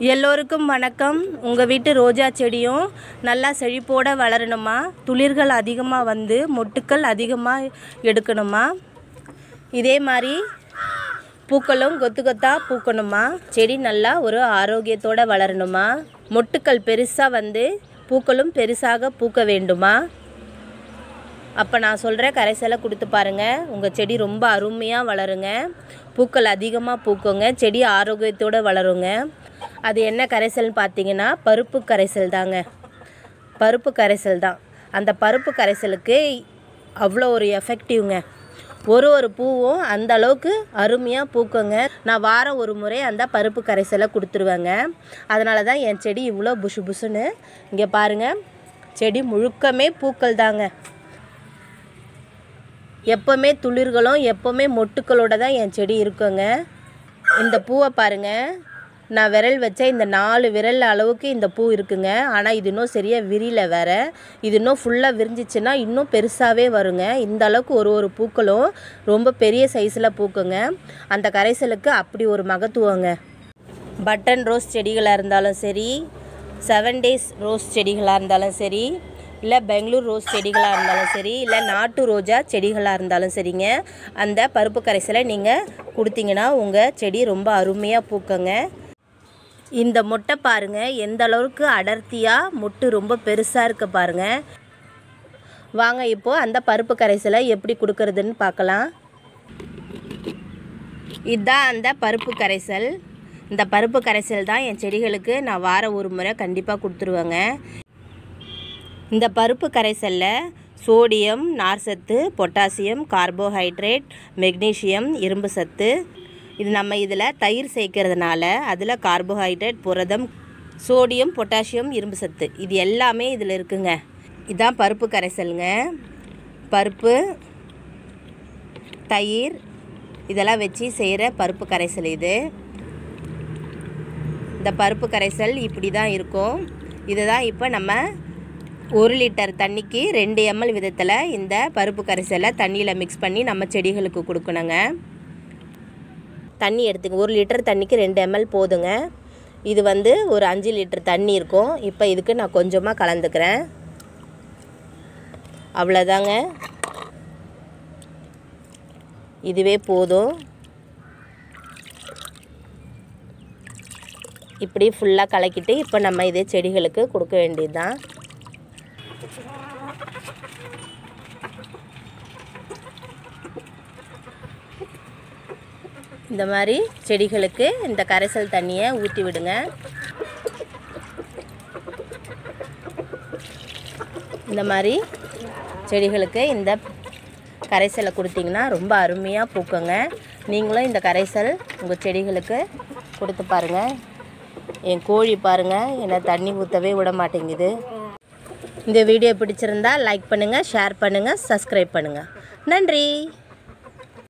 எல்லோருக்கும் வணக்கம் உங்கள் வீட்டு ரோஜா செடியும் நல்லா செழிப்போடு வளரணுமா துளிர்கள் அதிகமாக வந்து மொட்டுக்கள் அதிகமாக எடுக்கணுமா இதே மாதிரி பூக்களும் கொத்து கொத்தாக பூக்கணுமா செடி நல்லா ஒரு ஆரோக்கியத்தோடு வளரணுமா மொட்டுக்கள் பெருசாக வந்து பூக்களும் பெருசாக பூக்க வேண்டுமா அப்போ நான் சொல்கிற கரைசலை கொடுத்து பாருங்கள் உங்கள் செடி ரொம்ப அருமையாக வளருங்க பூக்கள் அதிகமாக பூக்குங்க செடி ஆரோக்கியத்தோடு வளருங்க அது என்ன கரைசல்னு பார்த்தீங்கன்னா பருப்பு கரைசல் தாங்க பருப்பு கரைசல் தான் அந்த பருப்பு கரைசலுக்கு அவ்வளோ ஒரு எஃபெக்டிவ்ங்க ஒரு ஒரு பூவும் அந்த அளவுக்கு அருமையாக பூக்குங்க நான் வாரம் ஒரு முறை அந்த பருப்பு கரைசலை கொடுத்துருவேங்க அதனால தான் என் செடி இவ்வளோ புஷு புஷுன்னு இங்கே பாருங்கள் செடி முழுக்கமே பூக்கள் தாங்க எப்போவுமே துளிர்களும் எப்போவுமே மொட்டுக்களோட தான் என் செடி இருக்குங்க இந்த பூவை பாருங்கள் நான் விரல் வச்ச இந்த நாலு விரல் அளவுக்கு இந்த பூ இருக்குங்க ஆனால் இது இன்னும் சரியாக விரியல வேற இது இன்னும் ஃபுல்லாக விரிஞ்சிச்சுன்னா இன்னும் பெருசாகவே வருங்க இந்த அளவுக்கு ஒரு ஒரு பூக்களும் ரொம்ப பெரிய சைஸில் பூக்குங்க அந்த கரைசலுக்கு அப்படி ஒரு மகத்துவங்க பட்டன் ரோஸ் செடிகளாக இருந்தாலும் சரி செவன் டேஸ் ரோஸ் செடிகளாக இருந்தாலும் சரி இல்லை பெங்களூர் ரோஸ் செடிகளாக இருந்தாலும் சரி இல்லை நாட்டு ரோஜா செடிகளாக இருந்தாலும் சரிங்க அந்த பருப்பு கரைசலை நீங்கள் கொடுத்தீங்கன்னா உங்கள் செடி ரொம்ப அருமையாக பூக்குங்க இந்த மொட்டை பாருங்கள் எந்த அளவுக்கு அடர்த்தியாக மொட்டு ரொம்ப பெருசாக இருக்க பாருங்கள் வாங்க இப்போது அந்த பருப்பு கரைசலை எப்படி கொடுக்கறதுன்னு பார்க்கலாம் இதுதான் அந்த பருப்பு கரைசல் இந்த பருப்பு கரைசல் தான் என் செடிகளுக்கு நான் வாரம் ஒரு முறை கண்டிப்பாக கொடுத்துருவேங்க இந்த பருப்பு கரைசலில் சோடியம் நார்சத்து பொட்டாசியம் கார்போஹைட்ரேட் மெக்னீஷியம் இரும்பு சத்து இது நம்ம இதில் தயிர் சேர்க்கறதுனால அதில் கார்போஹைட்ரேட் புரதம் சோடியம் பொட்டாசியம் இரும்பு சத்து இது எல்லாமே இதில் இருக்குங்க இதான் பருப்பு கரைசலுங்க பருப்பு தயிர் இதெல்லாம் வச்சு செய்கிற பருப்பு கரைசல் இது இந்த பருப்பு கரைசல் இப்படி தான் இருக்கும் இதை தான் இப்போ நம்ம ஒரு லிட்டர் தண்ணிக்கு ரெண்டு எம்எல் விதத்தில் இந்த பருப்பு கரைசலை தண்ணியில் மிக்ஸ் பண்ணி நம்ம செடிகளுக்கு கொடுக்கணுங்க தண்ணி எடுத்துங்க ஒரு லிட்டர் தண்ணிக்கு ரெண்டு எம்எல் போதுங்க இது வந்து ஒரு அஞ்சு லிட்டர் தண்ணி இருக்கும் இப்போ இதுக்கு நான் கொஞ்சமாக கலந்துக்கிறேன் அவ்வளோதாங்க இதுவே போதும் இப்படி ஃபுல்லாக கலக்கிட்டு இப்போ நம்ம இதே செடிகளுக்கு கொடுக்க வேண்டியது தான் இந்த மாதிரி செடிகளுக்கு இந்த கரைசல் தண்ணியை ஊற்றி விடுங்க இந்த மாதிரி செடிகளுக்கு இந்த கரைசலை கொடுத்தீங்கன்னா ரொம்ப அருமையாக பூக்குங்க நீங்களும் இந்த கரைசல் உங்கள் செடிகளுக்கு கொடுத்து பாருங்கள் என் கோழி பாருங்கள் என்னை தண்ணி ஊற்றவே விட மாட்டேங்குது இந்த வீடியோ பிடிச்சிருந்தா லைக் பண்ணுங்கள் ஷேர் பண்ணுங்கள் சப்ஸ்கிரைப் பண்ணுங்கள் நன்றி